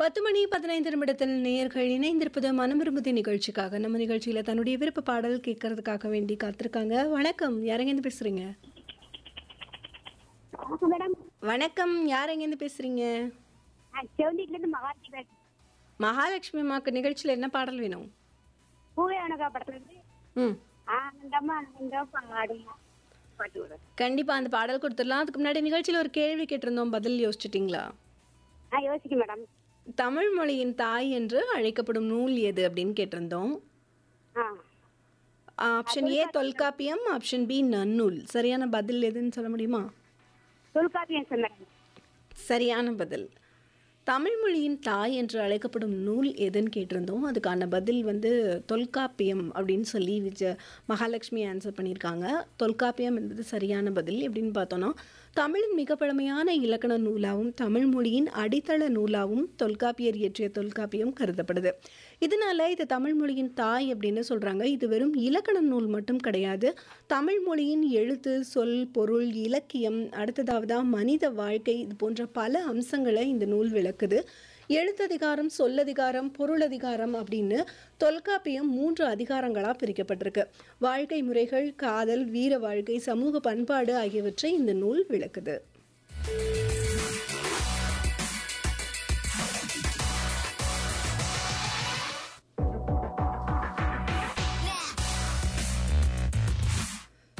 பத்து மணி பதினைந்து நிமிடத்தில் நேயர்கள் இணைந்திருப்பது மனம் விரும்புதி நிகழ்ச்சிக்காக நம்ம நிகழ்ச்சியில தன்னுடைய விருப்ப பாடல் கேட்கறதுக்காக வேண்டி காத்திருக்காங்க வணக்கம் யாரெங்கேருந்து பேசுறீங்க வணக்கம் மேடம் வணக்கம் யாரெங்கேருந்து பேசுறீங்க நான் செவந்திக்கிலேருந்து மகாலட்சுமி பேசுறேன் மகாலட்சுமி அம்மாக்கு நிகழ்ச்சியில என்ன பாடல் வேணும் பூவே வணக்கா படத்துலேருந்து ம் ஆனந்தமா ஆனந்தம் பாடி பாட்டு விடுறேன் கண்டிப்பா அந்த பாடல் கொடுத்துடலாம் அதுக்கு முன்னாடி நிகழ்ச்சியில ஒரு கேள்வி கேட்டிருந்தோம் பதில் யோசிச்சிட்டிங்களா நான் யோசிக்க மேடம் தமிழ் மொழியின் தாய் என்று அழைக்கப்படும் நூல் எது அப்படின்னு கேட்டிருந்தோம் ஆ option A Tolkappiyam option B Nannul சரியான பதில் எதுன்னு சொல்ல முடியுமா தொல்காப்பியம் சார் மேடம் சரியான பதில் தமிழ் மொழியின் தாய் என்று அழைக்கப்படும் நூல் எதுன்னு கேட்டிருந்தோம் அதுக்கான பதில் வந்து தொல்காப்பியம் அப்படின்னு சொல்லி விஜ மகாலட்சுமி ஆன்சர் பண்ணியிருக்காங்க தொல்காப்பியம் என்பது சரியான பதில் எப்படின்னு பார்த்தோன்னா தமிழின் மிக பழமையான இலக்கண நூலாகவும் தமிழ் மொழியின் அடித்தள நூலாகவும் தொல்காப்பியர் இயற்றிய தொல்காப்பியம் கருதப்படுது இதனால இது தமிழ் மொழியின் தாய் அப்படின்னு சொல்றாங்க இது வெறும் இலக்கண நூல் மட்டும் கிடையாது தமிழ் மொழியின் எழுத்து சொல் பொருள் இலக்கியம் அடுத்ததாவதா மனித வாழ்க்கை இது போன்ற பல அம்சங்களை இந்த நூல் விளக்குது எழுத்ததிகாரம் சொல்லதிகாரம் பொருளதிகாரம் அப்படின்னு தொல்காப்பியம் மூன்று அதிகாரங்களாக பிரிக்கப்பட்டிருக்கு வாழ்க்கை முறைகள் காதல் வீர வாழ்க்கை சமூக பண்பாடு ஆகியவற்றை இந்த நூல் விளக்குது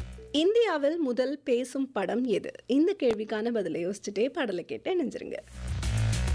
இந்தியாவில் முதல் பேசும் படம் எது இந்த கேள்விக்கான பதிலை யோசிச்சுட்டே பாடலை கேட்டு நினைஞ்சிருங்க